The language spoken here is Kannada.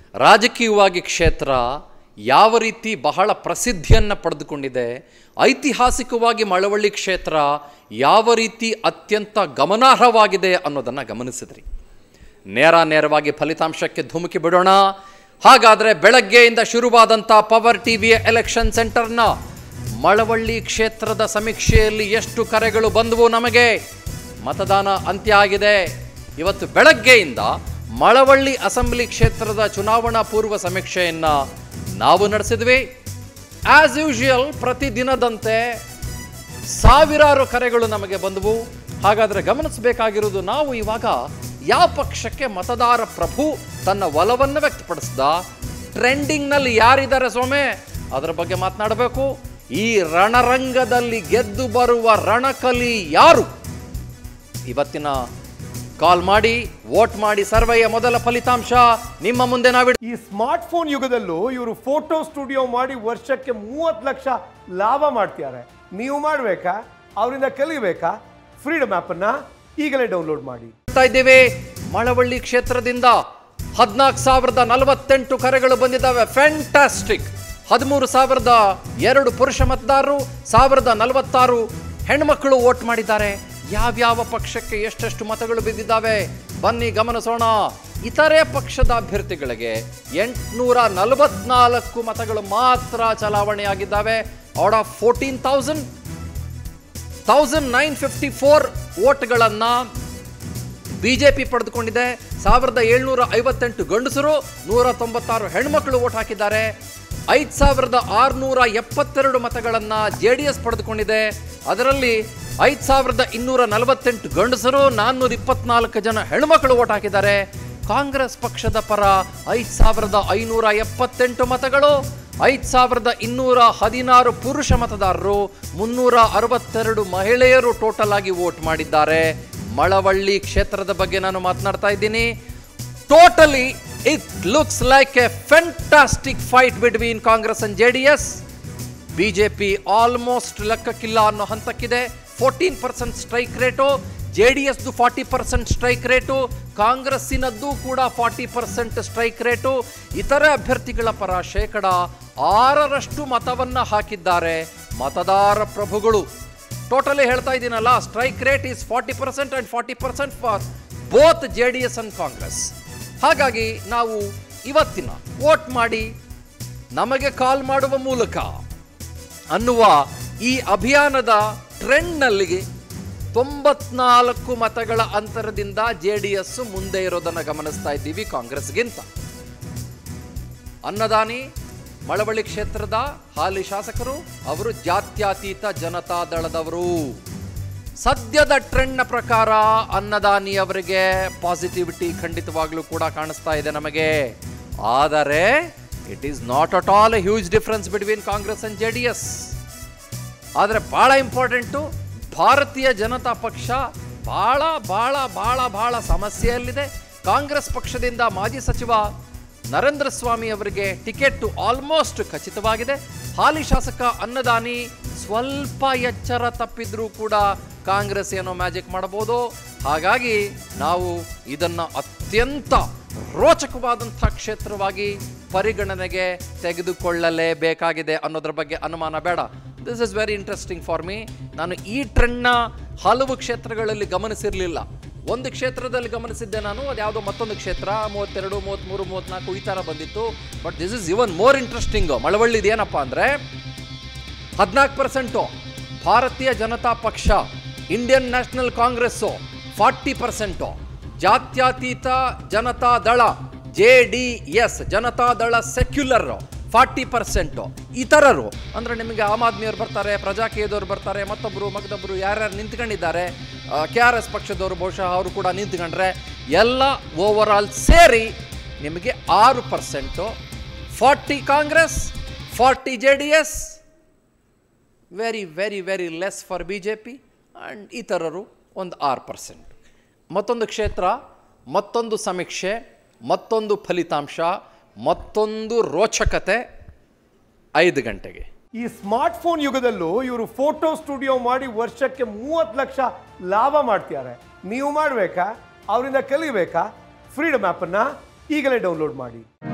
ರಾಜಕೀಯವಾಗಿ ಕ್ಷೇತ್ರ ಯಾವ ರೀತಿ ಬಹಳ ಪ್ರಸಿದ್ಧಿಯನ್ನು ಪಡೆದುಕೊಂಡಿದೆ ಐತಿಹಾಸಿಕವಾಗಿ ಮಳವಳ್ಳಿ ಕ್ಷೇತ್ರ ಯಾವ ರೀತಿ ಅತ್ಯಂತ ಗಮನಾರ್ಹವಾಗಿದೆ ಅನ್ನೋದನ್ನು ಗಮನಿಸಿದ್ರಿ ನೇರ ನೇರವಾಗಿ ಫಲಿತಾಂಶಕ್ಕೆ ಧುಮುಕಿ ಬಿಡೋಣ ಹಾಗಾದರೆ ಬೆಳಗ್ಗೆಯಿಂದ ಶುರುವಾದಂಥ ಪವರ್ ಟಿವಿಯ ಎಲೆಕ್ಷನ್ ಸೆಂಟರ್ನ ಮಳವಳ್ಳಿ ಕ್ಷೇತ್ರದ ಸಮೀಕ್ಷೆಯಲ್ಲಿ ಎಷ್ಟು ಕರೆಗಳು ಬಂದವು ನಮಗೆ ಮತದಾನ ಅಂತ್ಯ ಆಗಿದೆ ಇವತ್ತು ಬೆಳಗ್ಗೆಯಿಂದ ಮಳವಳ್ಳಿ ಅಸೆಂಬ್ಲಿ ಕ್ಷೇತ್ರದ ಚುನಾವಣಾ ಪೂರ್ವ ಸಮೀಕ್ಷೆಯನ್ನು ನಾವು ನಡೆಸಿದ್ವಿ ಆಸ್ ಯೂಶುವಲ್ ಪ್ರತಿದಿನದಂತೆ ಸಾವಿರಾರು ಕರೆಗಳು ನಮಗೆ ಬಂದವು ಹಾಗಾದರೆ ಗಮನಿಸಬೇಕಾಗಿರೋದು ನಾವು ಇವಾಗ ಯಾವ ಪಕ್ಷಕ್ಕೆ ಮತದಾರ ಪ್ರಭು ತನ್ನ ಒಲವನ್ನು ವ್ಯಕ್ತಪಡಿಸ್ದ ಟ್ರೆಂಡಿಂಗ್ನಲ್ಲಿ ಯಾರಿದ್ದಾರೆ ಸೋಮೆ ಅದರ ಬಗ್ಗೆ ಮಾತನಾಡಬೇಕು ಈ ರಣರಂಗದಲ್ಲಿ ಗೆದ್ದು ಬರುವ ರಣಕಲಿ ಯಾರು ಇವತ್ತಿನ ಕಾಲ್ ಮಾಡಿ ವೋಟ್ ಮಾಡಿ ಸರ್ವೆಯ ಮೊದಲ ಫಲಿತಾಂಶ ನಿಮ್ಮ ಮುಂದೆ ನಾವಿಡ್ ಈ ಸ್ಮಾರ್ಟ್ ಫೋನ್ ಯುಗದಲ್ಲೂ ಇವರು ಫೋಟೋ ಸ್ಟುಡಿಯೋ ಮಾಡಿ ವರ್ಷಕ್ಕೆ ಮೂವತ್ತು ಲಕ್ಷ ಲಾಭ ಮಾಡ್ತಿದ್ದಾರೆ ನೀವು ಮಾಡಬೇಕಾ ಅವರಿಂದ ಕಲಿಬೇಕಾ ಫ್ರೀಡಮ್ ಆ್ಯಪನ್ನ ಈಗಲೇ ಡೌನ್ಲೋಡ್ ಮಾಡಿ ಮಾಡ್ತಾ ಇದ್ದೇವೆ ಮಳವಳ್ಳಿ ಕ್ಷೇತ್ರದಿಂದ ಹದಿನಾಲ್ಕು ಸಾವಿರದ ನಲವತ್ತೆಂಟು ಕರೆಗಳು ಬಂದಿದ್ದಾವೆ ಫ್ಯಾಂಟಾಸ್ಟಿಕ್ ಹದಿಮೂರು ಸಾವಿರದ ಎರಡು ಪುರುಷ ಮತದಾರರು ಸಾವಿರದ ನಲವತ್ತಾರು ಹೆಣ್ಮಕ್ಳು ವೋಟ್ ಮಾಡಿದ್ದಾರೆ ಯಾವ್ಯಾವ ಪಕ್ಷಕ್ಕೆ ಎಷ್ಟೆಷ್ಟು ಮತಗಳು ಬಿದ್ದಿದ್ದಾವೆ ಬನ್ನಿ ಗಮನಿಸೋಣ ಇತರೆ ಪಕ್ಷದ ಅಭ್ಯರ್ಥಿಗಳಿಗೆ ಎಂಟುನೂರ ನಲವತ್ನಾಲ್ಕು ಮತಗಳು ಮಾತ್ರ ಚಲಾವಣೆಯಾಗಿದ್ದಾವೆ out of fourteen thousand thousand nine fifty four ವೋಟ್ಗಳನ್ನು ಬಿಜೆಪಿ ಪಡೆದುಕೊಂಡಿದೆ ಸಾವಿರದ ಏಳ್ನೂರ ಐವತ್ತೆಂಟು ಗಂಡಸರು ನೂರ ತೊಂಬತ್ತಾರು ಹೆಣ್ಮಕ್ಳು ವೋಟ್ ಹಾಕಿದ್ದಾರೆ ಐದು ಸಾವಿರದ ಆರುನೂರ ಎಪ್ಪತ್ತೆರಡು ಮತಗಳನ್ನು ಜೆ ಡಿ ಎಸ್ ಪಡೆದುಕೊಂಡಿದೆ ಅದರಲ್ಲಿ ಐದು ಸಾವಿರದ ಇನ್ನೂರ ನಲವತ್ತೆಂಟು ಗಂಡಸರು ನಾನ್ನೂರ ಇಪ್ಪತ್ನಾಲ್ಕು ಜನ ಹೆಣ್ಮಕ್ಳು ವೋಟ್ ಹಾಕಿದ್ದಾರೆ ಕಾಂಗ್ರೆಸ್ ಪಕ್ಷದ ಪರ ಐದು ಸಾವಿರದ ಐನೂರ ಎಪ್ಪತ್ತೆಂಟು ಮತಗಳು ಐದು ಸಾವಿರದ ಇನ್ನೂರ ಹದಿನಾರು ಪುರುಷ ಮತದಾರರು ಮುನ್ನೂರ ಅರವತ್ತೆರಡು ಮಹಿಳೆಯರು ಟೋಟಲ್ ಆಗಿ ವೋಟ್ ಮಾಡಿದ್ದಾರೆ ಮಳವಳ್ಳಿ ಕ್ಷೇತ್ರದ ಬಗ್ಗೆ ನಾನು ಮಾತನಾಡ್ತಾ ಇದ್ದೀನಿ totally it looks like a fantastic fight between Congress and J D S BJP almost ಲೆಕ್ಕಕ್ಕಿಲ್ಲ ಅನ್ನೋ ಹಂತಕ್ಕಿದೆ fourteen percent strike rate J D ಎಸ್ದು ಫಾರ್ಟಿ ಪರ್ಸೆಂಟ್ ಸ್ಟ್ರೈಕ್ ರೇಟು ಕಾಂಗ್ರೆಸ್ಸಿನದ್ದು ಕೂಡ ಫಾರ್ಟಿ ಪರ್ಸೆಂಟ್ ಸ್ಟ್ರೈಕ್ ರೇಟು ಇತರೆ ಅಭ್ಯರ್ಥಿಗಳ ಪರ ಶೇಕಡ ಆರರಷ್ಟು ಮತವನ್ನು ಹಾಕಿದ್ದಾರೆ ಮತದಾರ ಪ್ರಭುಗಳು ಟೋಟಲಿ ಹೇಳ್ತಾ ಇದ್ದೀನಲ್ಲ strike rate is forty percent and forty percent for both J D S and Congress ಹಾಗಾಗಿ ನಾವು ಇವತ್ತಿನ ವೋಟ್ ಮಾಡಿ ನಮಗೆ ಕಾಲ್ ಮಾಡುವ ಮೂಲಕ ಅನ್ನುವ ಈ ಅಭಿಯಾನದ ಟ್ರೆಂಡ್ನಲ್ಲಿ ತೊಂಬತ್ನಾಲ್ಕು ಮತಗಳ ಅಂತರದಿಂದ ಜೆ ಡಿ ಎಸ್ ಮುಂದೆ ಇರೋದನ್ನು ಗಮನಿಸ್ತಾ ಇದ್ದೀವಿ ಕಾಂಗ್ರೆಸ್ಗಿಂತ ಅನ್ನದಾನಿ ಮಳವಳ್ಳಿ ಕ್ಷೇತ್ರದ ಹಾಲಿ ಶಾಸಕರು ಅವರು ಜಾತ್ಯತೀತ ಜನತಾದಳದವರು ಸದ್ಯದ ಟ್ರೆಂಡ್ನ ಪ್ರಕಾರ ಅನ್ನದಾನಿ ಅವರಿಗೆ ಪಾಸಿಟಿವಿಟಿ ಖಂಡಿತವಾಗ್ಲೂ ಕೂಡ ಕಾಣಿಸ್ತಾ ಇದೆ ನಮಗೆ ಆದರೆ it is not at all a huge difference between Congress and J D S ಆದರೆ ಭಾಳ ಇಂಪಾರ್ಟೆಂಟು ಭಾರತೀಯ ಜನತಾ ಪಕ್ಷ ಭಾಳ ಭಾಳ ಭಾಳ ಭಾಳ ಸಮಸ್ಯೆಯಲ್ಲಿದೆ ಕಾಂಗ್ರೆಸ್ ಪಕ್ಷದಿಂದ ಮಾಜಿ ಸಚಿವ ನರೇಂದ್ರ ಸ್ವಾಮಿ ಅವರಿಗೆ ಟಿಕೆಟ್ ಆಲ್ಮೋಸ್ಟ್ ಖಚಿತವಾಗಿದೆ ಹಾಲಿ ಶಾಸಕ ಅನ್ನದಾನಿ ಸ್ವಲ್ಪ ಎಚ್ಚರ ತಪ್ಪಿದ್ರೂ ಕೂಡ ಕಾಂಗ್ರೆಸ್ ಏನೋ ಮ್ಯಾಜಿಕ್ ಮಾಡಬಹುದು ಹಾಗಾಗಿ ನಾವು ಇದನ್ನು ಅತ್ಯಂತ ರೋಚಕವಾದಂಥ ಕ್ಷೇತ್ರವಾಗಿ ಪರಿಗಣನೆಗೆ ತೆಗೆದುಕೊಳ್ಳಲೇಬೇಕಾಗಿದೆ ಅನ್ನೋದ್ರ ಬಗ್ಗೆ ಅನುಮಾನ ಬೇಡ this is very interesting for me ನಾನು ಈ ಟ್ರೆಂಡ್ನ ಹಲವು ಕ್ಷೇತ್ರಗಳಲ್ಲಿ ಗಮನಿಸಿರಲಿಲ್ಲ ಒಂದು ಕ್ಷೇತ್ರದಲ್ಲಿ ಗಮನಿಸಿದ್ದೆ ನಾನು ಅದ್ಯಾವುದೋ ಮತ್ತೊಂದು ಕ್ಷೇತ್ರ ಮೂವತ್ತೆರಡು ಮೂವತ್ತ್ಮೂರು ಮೂವತ್ತ್ನಾಲ್ಕು ಈ ಥರ ಬಂದಿತ್ತು but this is even more interesting ಮಳವಳ್ಳಿದು ಏನಪ್ಪ ಅಂದರೆ ಹದಿನಾಲ್ಕು percent Bharatiya Janata Paksha Indian National Congress forty percent Jatyatita Janata ದಳ ಜೆ ಡಿ ಎಸ್ ಜನತಾ ದಳ ಸೆಕ್ಯುಲರ್ ಫಾರ್ಟಿ ಪರ್ಸೆಂಟು ಇತರರು ಅಂದರೆ ನಿಮಗೆ ಆಮ್ ಆದ್ಮಿಯವ್ರು ಬರ್ತಾರೆ ಪ್ರಜಾಕೀಯದವ್ರು ಬರ್ತಾರೆ ಮತ್ತೊಬ್ಬರು ಮಗದೊಬ್ಬರು ಯಾರ್ಯಾರು ನಿಂತ್ಕೊಂಡಿದ್ದಾರೆ ಕೆ ಆರ್ ಎಸ್ ಪಕ್ಷದವರು ಬಹುಶಃ ಅವರು ಕೂಡ ನಿಂತ್ಕೊಂಡ್ರೆ ಎಲ್ಲ ಓವರ್ ಆಲ್ ಸೇರಿ ನಿಮಗೆ ಆರು percent forty Congress forty J D S very very very less for B J P and ಇತರರು ಒಂದು ಆರು ಪರ್ಸೆಂಟ್ ಮತ್ತೊಂದು ಕ್ಷೇತ್ರ ಮತ್ತೊಂದು ಸಮೀಕ್ಷೆ ಮತ್ತೊಂದು ಫಲಿತಾಂಶ ಮತ್ತೊಂದು ರೋಚಕತೆ ಐದು ಗಂಟೆಗೆ ಈ ಸ್ಮಾರ್ಟ್ ಫೋನ್ ಯುಗದಲ್ಲೂ ಇವರು ಫೋಟೋ ಸ್ಟುಡಿಯೋ ಮಾಡಿ ವರ್ಷಕ್ಕೆ ಮೂವತ್ತು ಲಕ್ಷ ಲಾಭ ಮಾಡ್ತಿದ್ದಾರೆ ನೀವು ಮಾಡಬೇಕಾ ಅವರಿಂದ ಕಲಿಬೇಕಾ ಫ್ರೀಡಮ್ ಆ್ಯಪನ್ನು ಈಗಲೇ ಡೌನ್ಲೋಡ್ ಮಾಡಿ